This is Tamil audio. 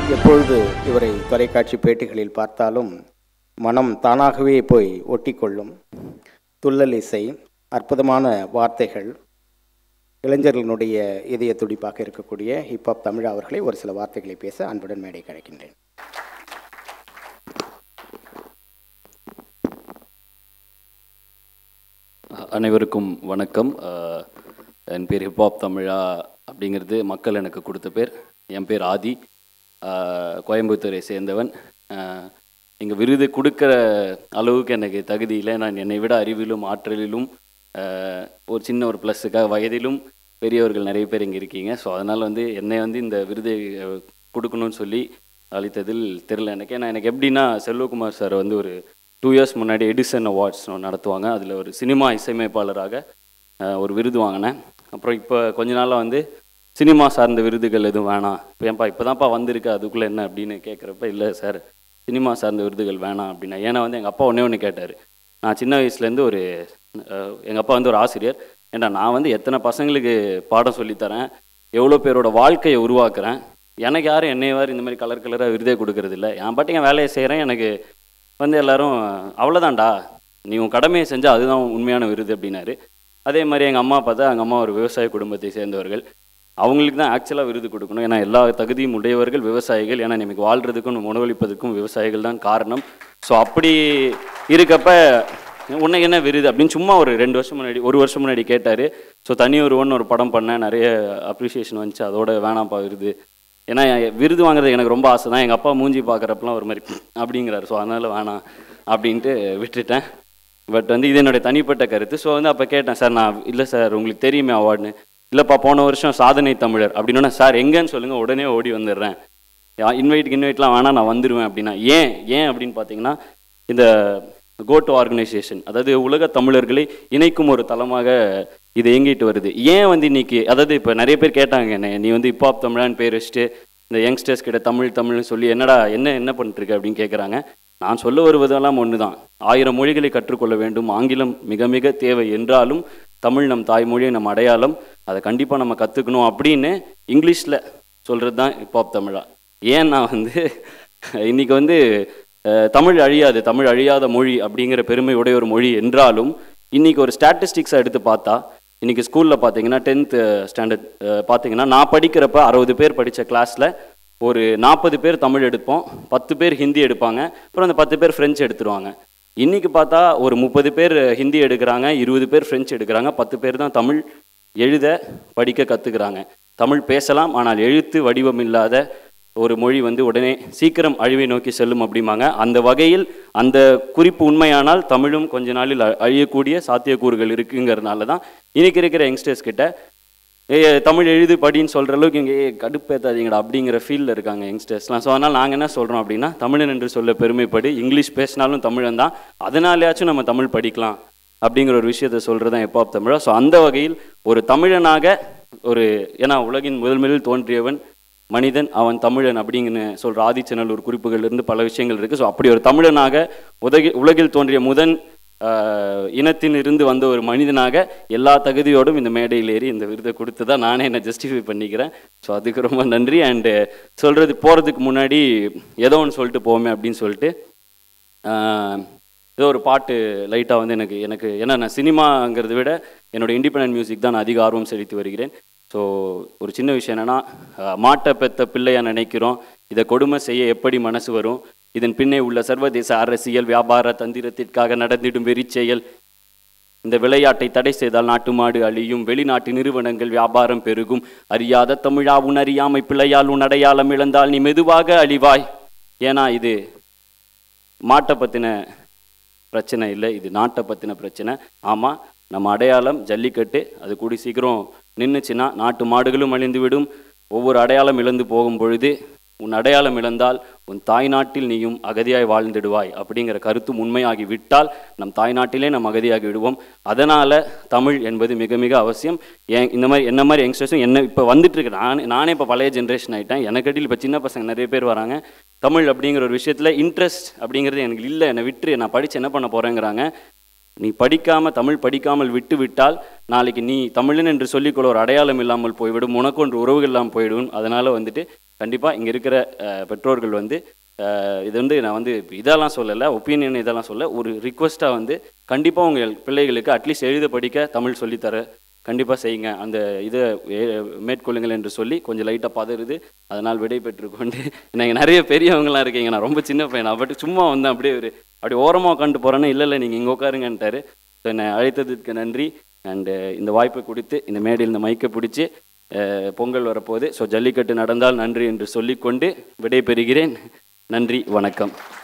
எப்பொழுது இவரை தொலைக்காட்சி பேட்டிகளில் பார்த்தாலும் மனம் தானாகவே போய் ஒட்டிக்கொள்ளும் துள்ளல் இசை அற்புதமான வார்த்தைகள் இளைஞர்களுடைய இதய துடிப்பாக இருக்கக்கூடிய ஹிப்ஹாப் தமிழா அவர்களை ஒரு சில வார்த்தைகளை பேச அன்புடன் மேடை கிடைக்கின்றேன் அனைவருக்கும் வணக்கம் அஹ், என் பேர் ஹிப்ஹாப் தமிழா அப்படிங்கிறது மக்கள் எனக்கு கொடுத்த பேர் என் பேர் ஆதி அஹ், கோயம்புத்தூரை சேர்ந்தவன் இங்கே விருது கொடுக்குற அளவுக்கு எனக்கு தகுதி இல்லை நான் என்னை விட அறிவிலும் ஆற்றலிலும் அஹ், ஒரு சின்ன ஒரு ப்ளஸ்ஸுக்காக வயதிலும் பெரியவர்கள் நிறைய பேர் இங்கே இருக்கீங்க ஸோ அதனால் வந்து என்னை வந்து இந்த விருதை அஹ், கொடுக்கணும்னு சொல்லி அளித்ததில் தெரில எனக்கு ஏன்னா எனக்கு எப்படின்னா செல்வகுமார் சார் வந்து ஒரு டூ இயர்ஸ் முன்னாடி எடிசன் அவார்ட்ஸ் நடத்துவாங்க அதில் ஒரு சினிமா இசையமைப்பாளராக அஹ், ஒரு விருது வாங்கினேன் அப்புறம் இப்போ கொஞ்ச நாளாக வந்து சினிமா சார்ந்த விருதுகள் எதுவும் வேணாம் இப்போ ஏன்பா இப்போ தான்ப்பா வந்திருக்கு அதுக்குள்ளே என்ன அப்படின்னு கேட்குறப்ப இல்லை சார் சினிமா சார்ந்த விருதுகள் வேணாம் அப்படின்னா ஏன்னா வந்து எங்கள் அப்பா ஒன்றே ஒன்று கேட்டார் நான் சின்ன வயசுலேருந்து ஒரு எங்கள் அப்பா வந்து ஒரு ஆசிரியர் ஏன்னா நான் வந்து எத்தனை பசங்களுக்கு பாடம் சொல்லித்தரேன் எவ்வளோ பேரோட வாழ்க்கையை உருவாக்குறேன் எனக்கு யாரும் என்னையவாறு இந்த மாதிரி கலர் கலராக விருதே கொடுக்கறது இல்லை என் பாட்டுக்கு என் வேலையை செய்கிறேன் எனக்கு வந்து எல்லாரும் அவ்வளோதான்டா நீ உன் கடமையை செஞ்சால் அதுதான் உண்மையான விருது அப்படின்னாரு அதே மாதிரி எங்கள் அம்மா பார்த்தா எங்கள் அம்மா ஒரு விவசாய குடும்பத்தை சேர்ந்தவர்கள் அவங்களுக்கு தான் ஆக்சுவலாக விருது கொடுக்கணும் ஏன்னா எல்லா தகுதியும் உடையவர்கள் விவசாயிகள் ஏன்னா நமக்கு வாழ்கிறதுக்கும் உணவளிப்பதற்கும் விவசாயிகள் தான் காரணம் ஸோ அப்படி இருக்கப்ப உன்னை என்ன விருது அப்படின்னு சும்மா ஒரு ரெண்டு வருஷம் முன்னாடி ஒரு வருஷம் முன்னாடி கேட்டார் ஸோ தனி ஒருவன் ஒரு படம் பண்ணேன் நிறைய அப்ரிசியேஷன் வந்துச்சு அதோட வேணாம்ப்பா விருது ஏன்னா என் விருது வாங்குறது எனக்கு ரொம்ப ஆசை தான் எங்கள் அப்பா மூஞ்சி பார்க்குறப்பெல்லாம் ஒரு மாதிரி அப்படிங்கிறாரு ஸோ அதனால் வேணாம் அப்படின்ட்டு விட்டுட்டேன் பட் வந்து இது என்னுடைய தனிப்பட்ட கருத்து ஸோ வந்து அப்போ கேட்டேன் சார் நான் இல்லை சார் உங்களுக்கு தெரியுமே அவார்டுன்னு இல்லைப்பா போன வருஷம் சாதனை தமிழர் அப்படின்னா சார் எங்கன்னு சொல்லுங்கள் உடனே ஓடி வந்துடுறேன் இன்வைட்டுக்கு இன்வைட்லாம் வேணாம் நான் வந்துடுவேன் அப்படின்னா ஏன் ஏன் அப்படின்னு பார்த்தீங்கன்னா இந்த கோட்டு ஆர்கனைசேஷன் அதாவது உலக தமிழர்களை இணைக்கும் ஒரு தளமாக இது இயங்கிட்டு வருது ஏன் வந்து இன்னைக்கு அதாவது இப்போ நிறைய பேர் கேட்டாங்க என்ன நீ வந்து ஹிப்ஹாப் தமிழான்னு பேர் வச்சுட்டு இந்த யங்ஸ்டர்ஸ் கிட்ட தமிழ் தமிழ்னு சொல்லி என்னடா என்ன என்ன பண்ணிட்டு இருக்க அப்படின்னு கேட்குறாங்க நான் சொல்ல வருவதெல்லாம் ஒன்று தான் ஆயிரம் மொழிகளை கற்றுக்கொள்ள வேண்டும் ஆங்கிலம் மிக மிக தேவை என்றாலும் தமிழ் நம் தாய்மொழி நம் அடையாளம் அதை கண்டிப்பாக நம்ம கற்றுக்கணும் அப்படின்னு இங்கிலீஷில் சொல்கிறது தான் ஹிப்ஹாப் தமிழா ஏன் நான் வந்து இன்னைக்கு வந்து அஹ், தமிழ் அழியாது தமிழ் அழியாத மொழி அப்படிங்கிற பெருமை உடைய ஒரு மொழி என்றாலும் இன்னைக்கு ஒரு ஸ்டாட்டிஸ்டிக்ஸை எடுத்து பார்த்தா இன்னைக்கு ஸ்கூலில் பார்த்தீங்கன்னா டென்த்து ஸ்டாண்டர்ட் பார்த்தீங்கன்னா நான் படிக்கிறப்ப அறுபது பேர் படித்த கிளாஸில் ஒரு நாற்பது பேர் தமிழ் எடுப்போம் பத்து பேர் ஹிந்தி எடுப்பாங்க அப்புறம் அந்த பத்து பேர் ஃப்ரெஞ்சு எடுத்துருவாங்க இன்னைக்கு பார்த்தா ஒரு முப்பது பேர் ஹிந்தி எடுக்கிறாங்க இருபது பேர் ஃப்ரெஞ்சு எடுக்கிறாங்க பத்து பேர் தான் தமிழ் எழுத படிக்க கற்றுக்குறாங்க தமிழ் பேசலாம் ஆனால் எழுத்து வடிவம் இல்லாத ஒரு மொழி வந்து உடனே சீக்கிரம் அழிவை நோக்கி செல்லும் அப்படிம்பாங்க அந்த வகையில் அந்த குறிப்பு உண்மையானால் தமிழும் கொஞ்ச நாளில் அ- அழியக்கூடிய சாத்தியக்கூறுகள் இருக்குங்கிறதுனால தான் இன்னைக்கு இருக்கிற யங்ஸ்டர்ஸ் கிட்ட ஏ தமிழ் எழுது படின்னு சொல்கிற அளவுக்கு இங்கே ஏ கடுப்பேத்தாதீங்கடா அப்படிங்கிற ஃபீலில் இருக்காங்க யங்ஸ்டர்ஸ்லாம் ஸோ அதனால் நாங்கள் என்ன சொல்கிறோம் அப்படின்னா தமிழன் என்று சொல்ல பெருமைப்படு இங்கிலீஷ் பேசினாலும் தமிழன் தான் அதனாலேயாச்சும் நம்ம தமிழ் படிக்கலாம் அப்படிங்கிற ஒரு விஷயத்த சொல்கிறது தான் எப்போ தமிழா ஸோ அந்த வகையில் ஒரு தமிழனாக ஒரு ஏன்னா உலகின் முதல் முதலில் தோன்றியவன் மனிதன் அவன் தமிழன் அப்படிங்கன்னு சொல்கிற ஆதிச்சநல்லூர் குறிப்புகள் இருந்து பல விஷயங்கள் இருக்குது ஸோ அப்படி ஒரு தமிழனாக உதகி உலகில் தோன்றிய முதன் ஆஹ், இனத்திலிருந்து வந்த ஒரு மனிதனாக எல்லா தகுதியோடும் இந்த மேடையில் ஏறி இந்த விருதை கொடுத்து தான் நானே என்னை ஜஸ்டிஃபை பண்ணிக்கிறேன் ஸோ அதுக்கு ரொம்ப நன்றி அண்டு சொல்கிறது போகிறதுக்கு முன்னாடி ஏதோ ஒன்று சொல்லிட்டு போவோமே அப்படின்னு சொல்லிட்டு ஆஹ், ஏதோ ஒரு பாட்டு லைட்டாக வந்து எனக்கு எனக்கு ஏன்னா நான் சினிமாங்கிறத விட என்னோட இண்டிபெண்டன்ட் மியூசிக் தான் நான் அதிக ஆர்வம் செலுத்தி வருகிறேன் ஸோ ஒரு சின்ன விஷயம் என்னென்னா மாட்டை பெத்த பிள்ளையா நினைக்கிறோம் இதை கொடுமை செய்ய எப்படி மனசு வரும் இதன் பின்னே உள்ள சர்வதேச அரசியல் வியாபார தந்திரத்திற்காக நடந்திடும் வெறிச்செயல் இந்த விளையாட்டை தடை செய்தால் நாட்டு மாடு அழியும் வெளிநாட்டு நிறுவனங்கள் வியாபாரம் பெருகும் அறியாத தமிழா உன் அறியாமை பிள்ளையால் உன் அடையாளம் இழந்தால் நீ மெதுவாக அழிவாய் ஏன்னா இது மாட்டை பற்றின பிரச்சனை இல்லை இது நாட்டை பற்றின பிரச்சனை ஆமாம் நம்ம அடையாளம் ஜல்லிக்கட்டு அது கூடி சீக்கிரம் நின்றுச்சுன்னா நாட்டு மாடுகளும் அழிந்துவிடும் ஒவ்வொரு அடையாளம் இழந்து போகும் பொழுது உன் அடையாளம் இழந்தால் உன் தாய்நாட்டில் நீயும் அகதியாய் வாழ்ந்திடுவாய் அப்படிங்கிற கருத்தும் உண்மையாகி விட்டால் நம் தாய்நாட்டிலே நாம் அகதியாகி விடுவோம் அதனால் தமிழ் என்பது மிக மிக அவசியம் ஏன் இந்த மாதிரி என்ன மாதிரி யங்ஸ்டர்ஸும் என்ன இப்போ வந்துட்டு இருக்கு நான் நானே இப்போ பழைய ஜென்ரேஷன் ஆகிட்டேன் எனக்கு அடியில் இப்போ சின்ன பசங்க நிறைய பேர் வராங்க தமிழ் அப்படிங்கிற ஒரு விஷயத்தில் இன்ட்ரெஸ்ட் அப்படிங்கிறது எனக்கு இல்லை என்னை விட்டு நான் படித்து என்ன பண்ண போகிறேங்கிறாங்க நீ படிக்காமல் தமிழ் படிக்காமல் விட்டு விட்டால் நாளைக்கு நீ தமிழன் என்று சொல்லிக்கொள்ள ஒரு அடையாளம் இல்லாமல் போய்விடும் உனக்கு ஒன்று உறவுகள் இல்லாமல் போய்விடும் அதனால் வந்துட்டு கண்டிப்பாக இங்கே இருக்கிற அஹ், பெற்றோர்கள் வந்து அஹ், இது வந்து நான் வந்து இதெல்லாம் சொல்லலை ஒப்பீனியன் இதெல்லாம் சொல்ல ஒரு ரிக்வெஸ்ட்டாக வந்து கண்டிப்பாக உங்கள் பிள்ளைகளுக்கு அட்லீஸ்ட் எழுத படிக்க தமிழ் சொல்லித்தர கண்டிப்பாக செய்யுங்க அந்த இதை ஏ- மேற்கொள்ளுங்கள் என்று சொல்லி கொஞ்சம் லைட்டாக பதறுது அதனால் விடை பெற்றுக்கொண்டு நீங்கள் நிறைய பெரியவங்களாம் இருக்கீங்க நான் ரொம்ப சின்ன பையன் நான் பட் சும்மா வந்தேன் அப்படியே ஒரு அப்படி ஓரமாக உட்காந்து போகிறேன்னா இல்லை இல்லை நீங்கள் இங்கே உட்காருங்கன்ட்டாரு ஸோ என்னை அழைத்ததுக்கு நன்றி அண்டு இந்த வாய்ப்பை கொடுத்து இந்த மேடையில் இந்த மைக்கை பிடிச்சி அஹ், பொங்கல் வரப்போகுது ஸோ ஜல்லிக்கட்டு நடந்தால் நன்றி என்று சொல்லிக்கொண்டு விடை பெறுகிறேன் நன்றி வணக்கம்